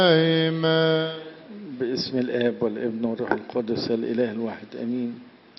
دائما باسم الآب والابن والروح القدس الإله الواحد أمين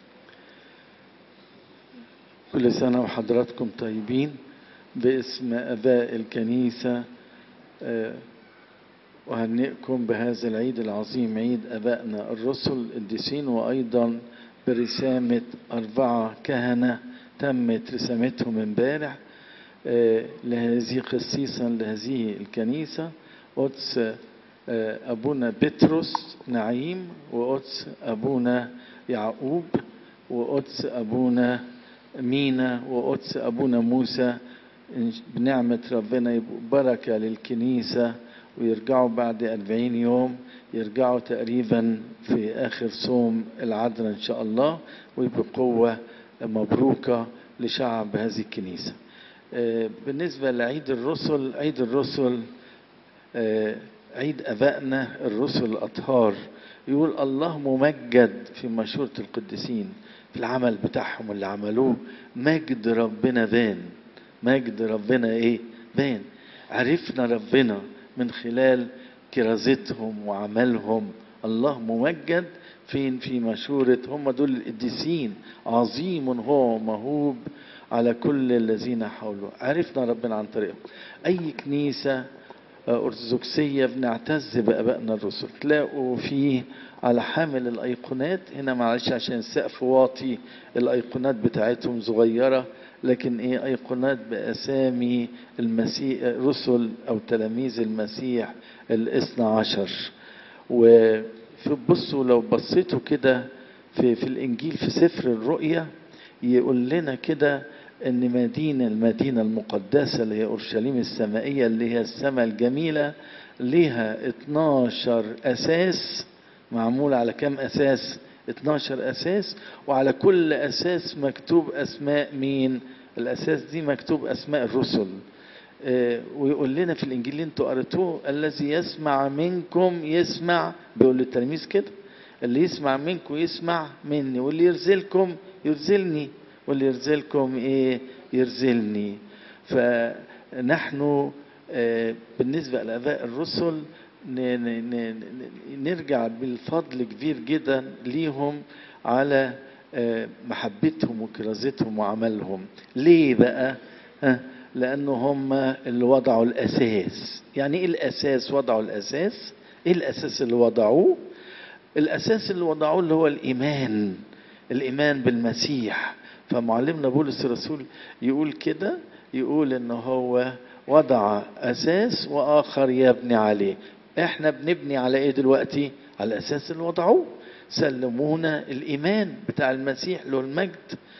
كل سنة وحضراتكم طيبين باسم أباء الكنيسة آه، أهنئكم بهذا العيد العظيم عيد أبائنا الرسل القديسين وأيضا برسامة أربعة كهنة تمت رسامتهم امبارح آه، لهذه خصيصا لهذه الكنيسة قدس آه، أبونا بطرس نعيم وقدس أبونا يعقوب وقدس أبونا مينا وقدس أبونا موسى إن- بنعمة ربنا يبقوا بركة للكنيسة ويرجعوا بعد أربعين يوم يرجعوا تقريبا في آخر صوم العذراء إن شاء الله ويبقوا قوة مبروكة لشعب هذه الكنيسة آه، بالنسبة لعيد الرسل عيد الرسل آه، عيد أبائنا الرسل الأطهار يقول الله ممجد في مشورة القديسين في العمل بتاعهم اللي عملوه مجد ربنا بان مجد ربنا ايه بان عرفنا ربنا من خلال كرازتهم وعملهم الله ممجد فين في مشورة هم دول القديسين عظيم هو مهوب على كل الذين حوله عرفنا ربنا عن طريقهم أي كنيسة أرثوذكسية بنعتز بآبائنا الرسل تلاقوا فيه على حامل الأيقونات هنا معلش عشان السقف واطي الأيقونات بتاعتهم صغيرة لكن إيه أيقونات بأسامي المسيح رسل أو تلاميذ المسيح الاثنى عشر وبصوا لو بصيتوا كده في في الإنجيل في سفر الرؤيا يقول لنا كده ان مدينة المدينة المقدسة اللي هي اورشليم السمائية اللي هي السماء الجميلة ليها 12 اساس معمول على كم اساس 12 اساس وعلى كل اساس مكتوب اسماء مين الاساس دي مكتوب اسماء الرسل آه، ويقول لنا في الانجيل اللي انتوا قريتوه الذي يسمع منكم يسمع بيقول للتلاميذ كده اللي يسمع منكم يسمع مني واللي يرزلكم يرزلني واللي يرزلكم ايه يرزلني فنحن آه، بالنسبة لآباء الرسل ن- ن- ن- ن- نرجع بالفضل كبير جدا ليهم على آه، محبتهم وكرازتهم وعملهم ليه بقى ها؟ لأنه هم اللي وضعوا الأساس يعني إيه الأساس وضعوا الأساس إيه الأساس اللي وضعوه الأساس اللي وضعوه اللي هو الإيمان الإيمان بالمسيح فمعلمنا بولس الرسول يقول كده يقول إن هو وضع أساس وآخر يبني عليه إحنا بنبني على إيه دلوقتي على الأساس اللي وضعوه سلمونا الإيمان بتاع المسيح له المجد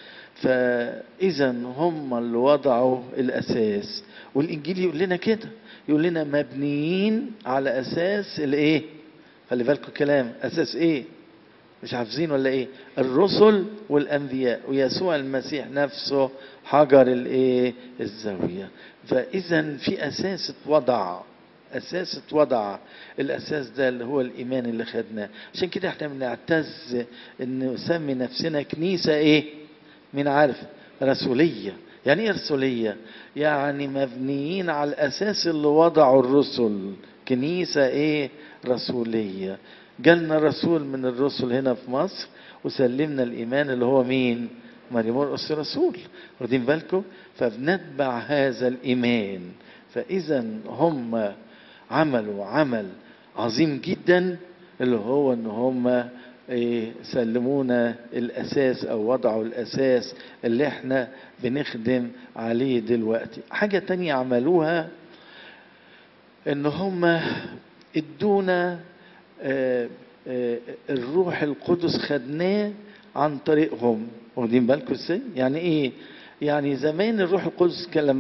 فإذا هم اللي وضعوا الأساس والإنجيل يقول لنا كده يقول لنا مبنيين على أساس الإيه خلي بالكم كلام أساس إيه مش حافظين ولا ايه الرسل والانبياء ويسوع المسيح نفسه حجر الايه الزاويه فاذا في اساس اتوضع اساس اتوضع الاساس ده اللي هو الايمان اللي خدناه عشان كده احنا بنعتز ان نسمي نفسنا كنيسه ايه مين عارف رسوليه يعني ايه رسوليه يعني مبنيين على الاساس اللي وضعه الرسل كنيسه ايه رسوليه جالنا رسول من الرسل هنا في مصر وسلمنا الايمان اللي هو مين مريم مرقس رسول واخدين بالكم فبنتبع هذا الايمان فاذا هم عملوا عمل عظيم جدا اللي هو ان هم إيه، سلمونا الاساس او وضعوا الاساس اللي احنا بنخدم عليه دلوقتي حاجه تانية عملوها ان هم ادونا آه، آه، الروح القدس خدناه عن طريقهم واخدين بالكم ازاي يعني ايه يعني زمان الروح القدس كان لما